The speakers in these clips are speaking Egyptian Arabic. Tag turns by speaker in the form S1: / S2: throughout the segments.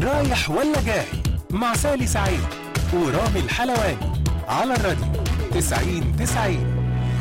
S1: رايح ولا جاي مع سالي سعيد ورامي الحلواني على الراديو 90 90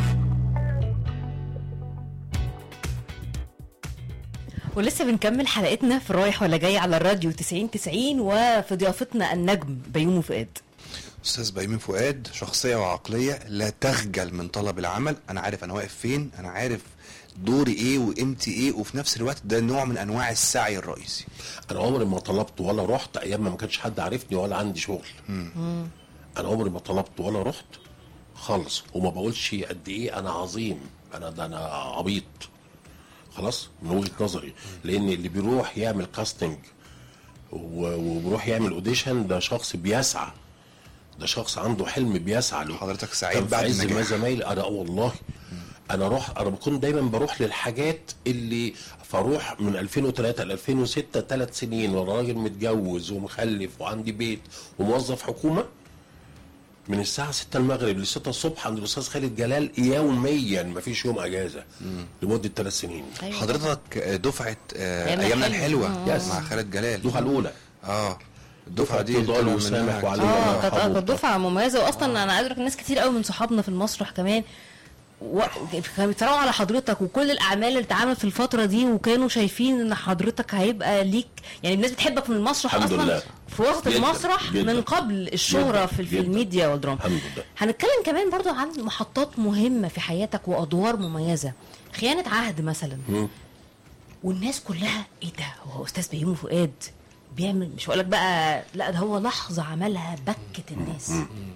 S2: ولسه بنكمل حلقتنا في رايح ولا جاي على الراديو 90 90 وفي ضيافتنا النجم بيومي فؤاد
S3: استاذ بيومي فؤاد شخصيه وعقليه لا تخجل من طلب العمل انا عارف انا واقف فين انا عارف دوري ايه وقيمتي ايه وفي نفس الوقت ده نوع من انواع السعي الرئيسي
S4: انا عمري ما طلبت ولا رحت ايام ما ما كانش حد عارفني ولا عندي شغل انا عمري ما طلبت ولا رحت خالص وما بقولش قد ايه انا عظيم انا ده انا عبيط خلاص من وجهه نظري لان اللي بيروح يعمل كاستنج و- وبيروح يعمل اوديشن ده شخص بيسعى ده شخص عنده حلم بيسعى له
S3: حضرتك سعيد
S4: كان في
S3: بعد
S4: عز
S3: النجاح.
S4: ما زمايلي انا آه والله انا روح انا كنت دايما بروح للحاجات اللي فاروح من 2003 ل 2006 ثلاث سنين وانا راجل متجوز ومخلف وعندي بيت وموظف حكومه من الساعة 6 المغرب ل 6 الصبح عند الأستاذ خالد جلال يوميا مفيش يوم أجازة لمدة ثلاث سنين
S2: أيوة.
S3: حضرتك دفعه آه،
S2: أيامنا
S3: ايامنا
S2: الحلوة.
S3: الحلوه
S4: يس.
S3: مع خالد جلال
S4: الدفعة الأولى
S3: اه الدفعه دي
S4: فضال
S3: طلع
S4: وسامح
S3: منها
S4: وعلي
S3: كتير.
S2: اه
S4: الله
S2: كانت آه،
S4: يرحمه
S2: كانت دفعه مميزه واصلا انا عايز أقول لك ناس كتير قوي من صحابنا في المسرح كمان و... كانوا بيتفرجوا على حضرتك وكل الاعمال اللي اتعملت في الفتره دي وكانوا شايفين ان حضرتك هيبقى ليك يعني الناس بتحبك من المسرح
S4: الحمد
S2: اصلا
S4: لله.
S2: في وسط
S4: جداً،
S2: المسرح
S4: جداً.
S2: من قبل الشهره
S4: جداً،
S2: في, في
S4: جداً.
S2: الميديا والدراما
S4: الحمد لله.
S2: هنتكلم كمان برضو عن محطات مهمه في حياتك وادوار مميزه خيانه عهد مثلا
S4: مم.
S2: والناس كلها ايه ده هو استاذ بيومي فؤاد بيعمل مش هقول لك بقى لا ده هو لحظه عملها بكت الناس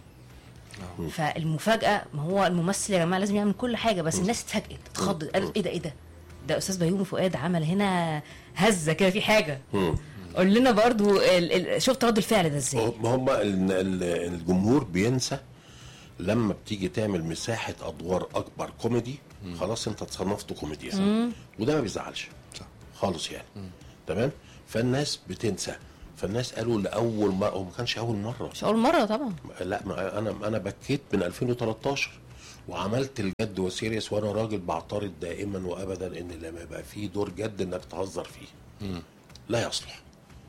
S2: فالمفاجاه ما هو الممثل يا جماعه لازم يعمل كل حاجه بس الناس اتفاجئت اتخضت قالت ايه ده ايه ده ده استاذ بيومي فؤاد عمل هنا هزه كده في حاجه
S4: مم.
S2: قول لنا برضو ال... ال... شفت رد الفعل ده ازاي
S4: ما هم ال- ال- الجمهور بينسى لما بتيجي تعمل مساحة أدوار أكبر كوميدي خلاص أنت اتصنفت كوميدي يعني. وده ما بيزعلش
S3: صح.
S4: خالص يعني تمام فالناس بتنسى فالناس قالوا لأول مرة وما كانش أول مرة
S2: مش اول مره طبعا
S4: لا ما انا انا بكيت من 2013 وعملت الجد وسيريس وانا راجل بعترض دائما وابدا ان لما يبقى فيه دور جد انك تهزر فيه لا يصلح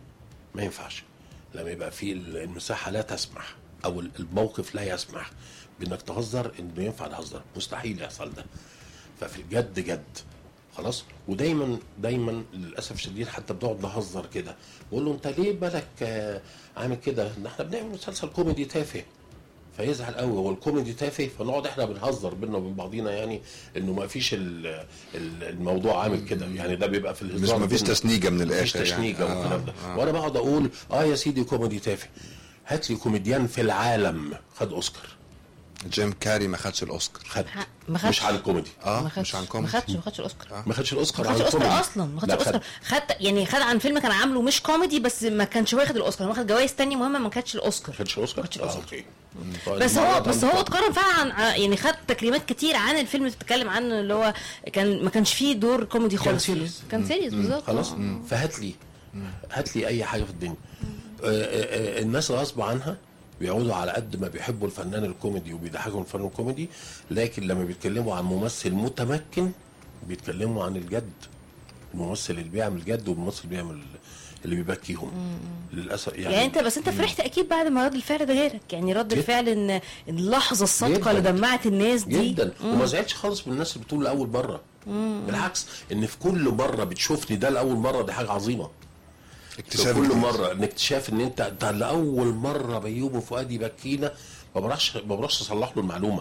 S4: ما ينفعش لما يبقى فيه المساحه لا تسمح او الموقف لا يسمح بانك تهزر انه ينفع تهزر مستحيل يحصل ده ففي الجد جد خلاص ودايما دايما للاسف الشديد حتى بنقعد نهزر كده بقول له انت ليه بالك آه، عامل كده ده احنا بنعمل مسلسل كوميدي تافه فيزعل قوي هو الكوميدي تافه فنقعد احنا بنهزر بينا وبين بعضينا يعني انه ما فيش ال- ال- الموضوع عامل كده يعني ده بيبقى في
S3: مش
S4: الهزار
S3: مفيش
S4: بينا.
S3: تسنيجه من
S4: مفيش
S3: الاخر
S4: تشنيجه
S3: يعني.
S4: والكلام ده
S3: آه.
S4: وانا بقعد اقول اه يا سيدي كوميدي تافه هات لي كوميديان في العالم خد اوسكار
S3: جيم كاري ما خدش الاوسكار
S4: خد
S2: ما خدش.
S4: مش على الكوميدي
S3: اه
S2: ما خدش
S3: مش عن
S2: ما
S3: كوميدي
S2: خدش ما خدش الاوسكار
S4: ما خدش الاوسكار
S2: ما خدش
S4: على
S2: اوسكار
S4: الكوميدي
S2: اصلا ما خدش
S4: لا،
S2: اوسكار خد يعني خد عن فيلم كان عامله مش كوميدي بس ما كانش واخد الاوسكار واخد جوائز تانية مهمه ما كانتش الاوسكار
S4: ما خدش الاوسكار
S2: ما خدش
S4: آه،
S2: الأوسكار.
S4: اوكي
S2: بس هو بس هو اتقارن فعلا عن يعني خد تكريمات كتير عن الفيلم اللي بتتكلم عنه اللي هو كان ما كانش فيه دور كوميدي
S4: كان
S2: خالص فيه.
S4: سيريس.
S2: كان سيريس بالظبط
S4: خلاص
S2: آه.
S4: فهات لي هات لي اي حاجه في الدنيا آه، آه، آه، الناس غصب عنها بيعودوا على قد ما بيحبوا الفنان الكوميدي وبيضحكوا الفنان الكوميدي لكن لما بيتكلموا عن ممثل متمكن بيتكلموا عن الجد الممثل اللي بيعمل جد والممثل اللي بيعمل اللي بيبكيهم للاسف يعني,
S2: يعني انت بس انت فرحت اكيد بعد ما رد الفعل ده غيرك يعني رد
S4: جدا.
S2: الفعل ان اللحظه الصادقه اللي
S4: جدا.
S2: دمعت الناس دي
S4: جدا وما زعلتش خالص من الناس اللي بتقول لاول مره بالعكس ان في كل مره بتشوفني ده لاول مره دي حاجه عظيمه
S3: اكتشاف
S4: كل
S3: جديد.
S4: مره ان اكتشاف ان انت انت لاول مره بيومي فؤاد يبكينا ما بروحش ما بروحش اصلح له المعلومه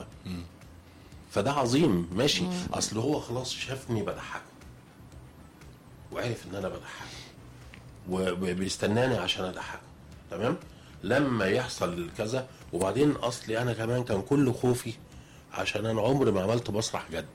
S4: فده عظيم ماشي اصل هو خلاص شافني بضحكه وعرف ان انا بضحكه وبيستناني عشان اضحكه تمام لما يحصل كذا وبعدين اصلي انا كمان كان كل خوفي عشان انا عمري ما عملت مسرح جد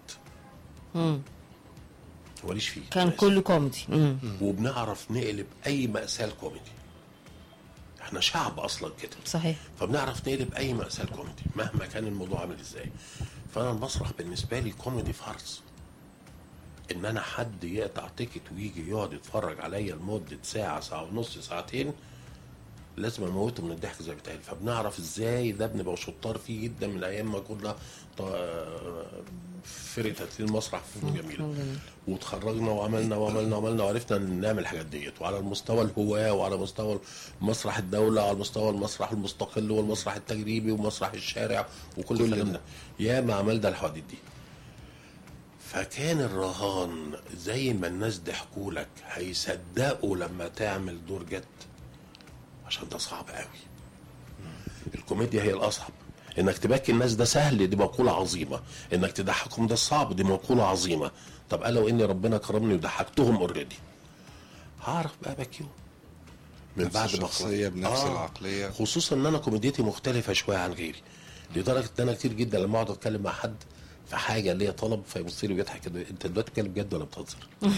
S4: وليش فيه
S2: كان
S4: أنا آسف.
S2: كله كوميدي مم.
S4: وبنعرف نقلب اي مأساة كوميدي احنا شعب اصلا كده
S2: صحيح
S4: فبنعرف نقلب اي مأساة كوميدي مهما كان الموضوع عامل ازاي فانا المسرح بالنسبه لي كوميدي فرز ان انا حد يقطع تيكت ويجي يقعد يتفرج عليا لمده ساعه ساعه ونص ساعتين لازم اموته من الضحك زي ما بيتقال فبنعرف ازاي ده بنبقى شطار فيه جدا من ايام ما كنا ط- فرقه تمثيل المسرح في فنون جميله وتخرجنا وعملنا وعملنا وعملنا وعرفنا نعمل الحاجات ديت وعلى المستوى الهواه وعلى مستوى مسرح الدوله وعلى مستوى المسرح المستقل والمسرح التجريبي ومسرح الشارع وكل
S3: كل
S4: الكلام
S3: ده.
S4: ده ياما عملنا الحواديت دي فكان الرهان زي ما الناس ضحكوا لك هيصدقوا لما تعمل دور جد عشان ده صعب قوي الكوميديا هي الاصعب انك تبكي الناس ده سهل دي مقوله عظيمه انك تضحكهم ده صعب دي مقوله عظيمه طب قال لو ان ربنا كرمني وضحكتهم اوريدي هعرف بقى ابكيهم من
S3: نفس
S4: بعد ما
S3: الشخصية
S4: أخلص.
S3: بنفس العقلية.
S4: خصوصا ان انا كوميديتي مختلفه شويه عن غيري لدرجه ان انا كتير جدا لما اقعد اتكلم مع حد في حاجه اللي هي طلب فيبص لي ويضحك كده انت دلوقتي بتتكلم جد ولا بتهزر؟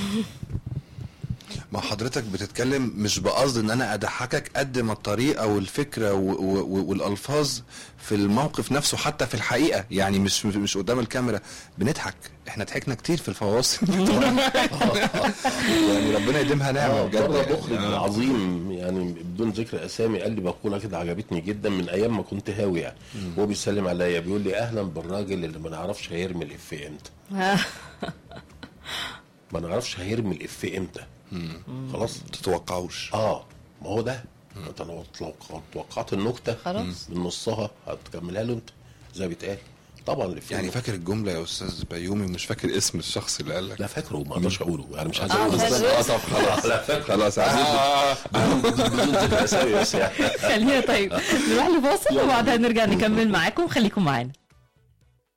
S3: ما حضرتك بتتكلم مش بقصد ان انا اضحكك قد ما الطريقه والفكره و و والالفاظ في الموقف نفسه حتى في الحقيقه يعني مش مش قدام الكاميرا بنضحك احنا ضحكنا كتير في الفواصل يعني ربنا يديمها نعمه
S4: اه
S3: بجد
S4: مرة
S3: يعني.
S4: مخرج
S3: آه.
S4: عظيم يعني بدون ذكر اسامي قال لي مقوله كده عجبتني جدا من ايام ما كنت هاوي يعني وهو بيسلم عليا بيقول لي اهلا بالراجل اللي ما نعرفش هيرمي الافيه امتى ما نعرفش هيرمي الافيه امتى خلاص
S3: تتوقعوش
S4: اه ما هو ده انت لو لو توقعت النكته
S2: خلاص.
S4: من نصها هتكملها له انت زي ما بيتقال طبعا الافيه
S3: يعني فاكر الجمله يا استاذ بيومي مش فاكر اسم الشخص اللي قال لك
S4: لا فاكره ما اقدرش اقوله يعني مش عايز
S2: آه،
S4: اقوله
S2: مش عايز
S3: اه طب خلاص
S4: لا فاكره
S3: خلاص عزيز
S4: بدون ذكر اسامي بس يعني
S2: خلينا طيب نروح لفاصل وبعدها نرجع نكمل معاكم خليكم معانا